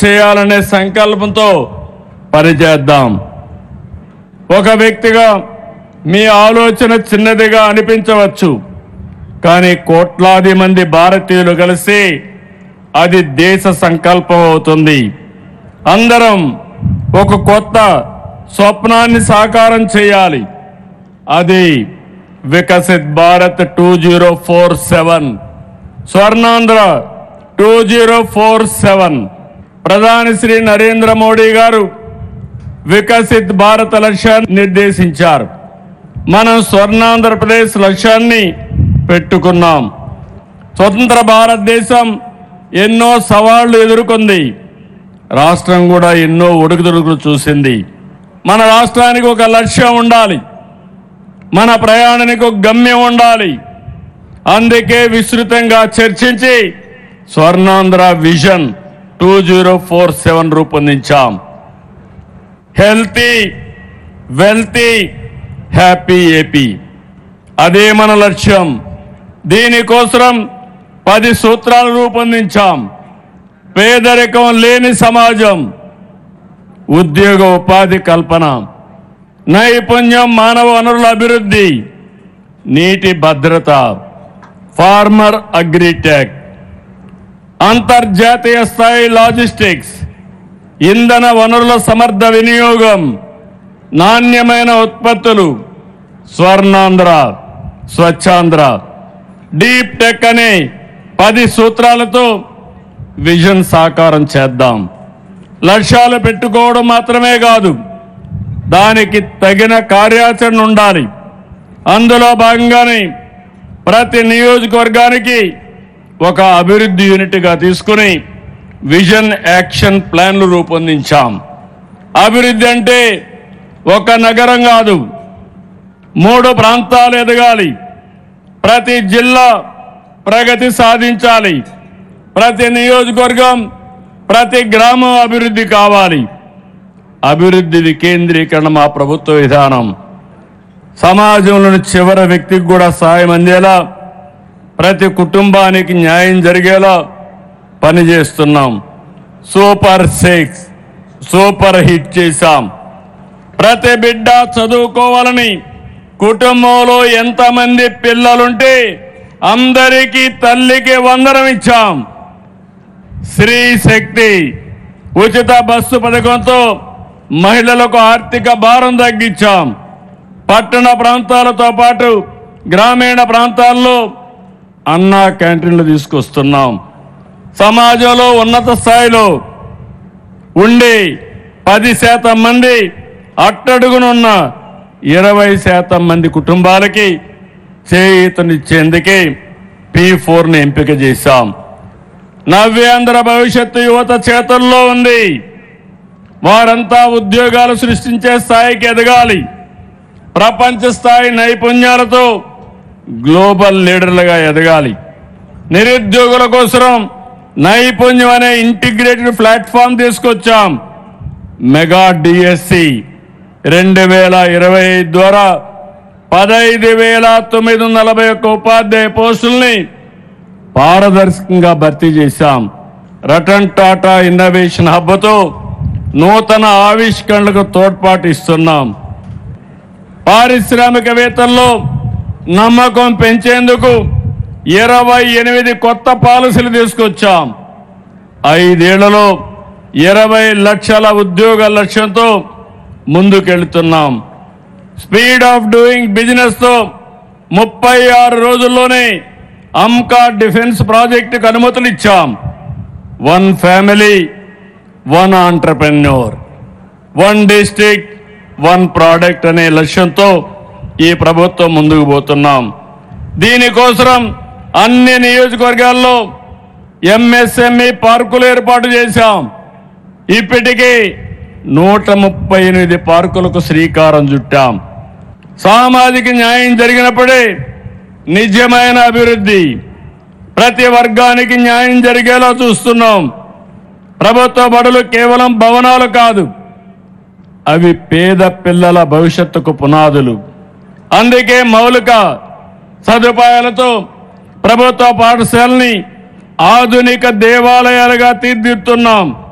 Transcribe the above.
చేయాలనే సంకల్పంతో పనిచేద్దాం ఒక వ్యక్తిగా మీ ఆలోచన చిన్నదిగా అనిపించవచ్చు కానీ కోట్లాది మంది భారతీయులు కలిసి అది దేశ సంకల్పం అవుతుంది అందరం ఒక కొత్త స్వప్నాన్ని సాకారం చేయాలి అది Viksit Bharat two zero four seven Swarnandhra two zero four seven ప్రధాని శ్రీ నరేంద్ర మోడీ గారు వికసిత్ భారత లక్ష్యాన్ని నిర్దేశించారు మనం స్వర్ణాంధ్రప్రదేశ్ లక్ష్యాన్ని పెట్టుకున్నాం స్వతంత్ర భారతదేశం ఎన్నో సవాళ్లు ఎదుర్కొంది రాష్ట్రం కూడా ఎన్నో ఒడుకుదొడుకులు చూసింది మన రాష్ట్రానికి ఒక లక్ష్యం ఉండాలి మన ప్రయాణానికి ఒక గమ్యం ఉండాలి అందుకే విస్తృతంగా చర్చించి Swarnandhra vision two zero four seven రూపొందించాం హెల్తీ వెల్తీ హ్యాపీ ఏపీ అదే మన లక్ష్యం దీనికోసం పది సూత్రాలు రూపొందించాం పేదరికం లేని సమాజం ఉద్యోగ ఉపాధి కల్పన నైపుణ్యం మానవ వనరుల అభివృద్ధి నీటి భద్రత ఫార్మర్ అగ్రిటెక్ అంతర్జాతీయ స్థాయి లాజిస్టిక్స్ ఇంధన వనరుల సమర్థ వినియోగం నాణ్యమైన ఉత్పత్తులు స్వర్ణాంధ్ర స్వచ్ఛాంధ్ర డీప్ టెక్ అనే పది సూత్రాలతో విజన్ సాకారం చేద్దాం లక్ష్యాలు పెట్టుకోవడం మాత్రమే కాదు దానికి తగిన కార్యాచరణ ఉండాలి అందులో భాగంగానే ప్రతి నియోజకవర్గానికి ఒక అభివృద్ధి యూనిట్గా తీసుకుని విజన్ యాక్షన్ ప్లాన్లు రూపొందించాం అభివృద్ధి అంటే ఒక నగరం కాదు మూడు ప్రాంతాలు ఎదగాలి ప్రతి జిల్లా ప్రగతి సాధించాలి ప్రతి నియోజకవర్గం ప్రతి గ్రామం అభివృద్ధి కావాలి అభివృద్ధి వికేంద్రీకరణ మా ప్రభుత్వ విధానం సమాజంలోని చివరి వ్యక్తికి కూడా సాయం అందేలా ప్రతి కుటుంబానికి న్యాయం జరిగేలా పనిచేస్తున్నాం సూపర్ సిక్స్ సూపర్ హిట్ చేశాం ప్రతి బిడ్డ చదువుకోవాలని కుటుంబంలో ఎంతమంది పిల్లలుంటే అందరికీ తల్లికి వందనం ఇచ్చాం స్త్రీ శక్తి ఉచిత బస్సు పథకంతో మహిళలకు ఆర్థిక భారం తగ్గించాం పట్టణ ప్రాంతాలతో పాటు గ్రామీణ ప్రాంతాల్లో అన్నా క్యాంటీన్లు తీసుకొస్తున్నాం సమాజంలో ఉన్నత స్థాయిలో ఉండి పది శాతం మంది అట్టడుగునున్న ఇరవై శాతం మంది కుటుంబాలకి చేయూతనిచ్చేందుకే పి ఫోర్ని ఎంపిక చేశాం నవ్యాంధ్ర భవిష్యత్తు యువత చేతుల్లో ఉంది వారంతా ఉద్యోగాలు సృష్టించే స్థాయికి ఎదగాలి ప్రపంచ స్థాయి నైపుణ్యాలతో గ్లోబల్ లీడర్లుగా ఎదగాలి నిరుద్యోగుల కోసం నైపుణ్యం అనే ఇంటిగ్రేటెడ్ ప్లాట్ఫామ్ తీసుకొచ్చాం మెగా డిఎస్సి రెండు వేల ఇరవై ఐదు ద్వారా పదహైదు వేల తొమ్మిది వందల నలభై ఒక్క ఉపాధ్యాయ పోస్టుల్ని పారదర్శకంగా భర్తీ చేశాం రతన్ టాటా ఇన్నోవేషన్ హబ్తో నూతన ఆవిష్కరణలకు తోడ్పాటు ఇస్తున్నాం పారిశ్రామికవేత్తల్లో నమ్మకం పెంచేందుకు ఇరవై ఎనిమిది కొత్త పాలసీలు తీసుకొచ్చాం ఐదేళ్లలో ఇరవై లక్షల ఉద్యోగ లక్ష్యంతో ముందుకెళ్తున్నాం స్పీడ్ ఆఫ్ డూయింగ్ బిజినెస్ తో ముప్పై ఆరు రోజుల్లోనే అమ్కా డిఫెన్స్ ప్రాజెక్టుకు అనుమతులు ఇచ్చాం one family one entrepreneur one district one product అనే లక్ష్యంతో ఈ ప్రభుత్వం ముందుకు పోతున్నాం దీనికోసం అన్ని నియోజకవర్గాల్లో ఎంఎస్ఎంఈ పార్కులు ఏర్పాటు చేశాం ఇప్పటికీ నూట ముప్పై ఎనిమిది పార్కులకు శ్రీకారం చుట్టాం సామాజిక న్యాయం జరిగినప్పుడే నిజమైన అభివృద్ధి ప్రతి వర్గానికి న్యాయం జరిగేలా చూస్తున్నాం ప్రభుత్వ బడులు కేవలం భవనాలు కాదు అవి పేద పిల్లల భవిష్యత్తుకు పునాదులు అందుకే మౌలిక సదుపాయాలతో ప్రభుత్వ పాఠశాలని ఆధునిక దేవాలయాలుగా తీర్చిదిద్దుతున్నాం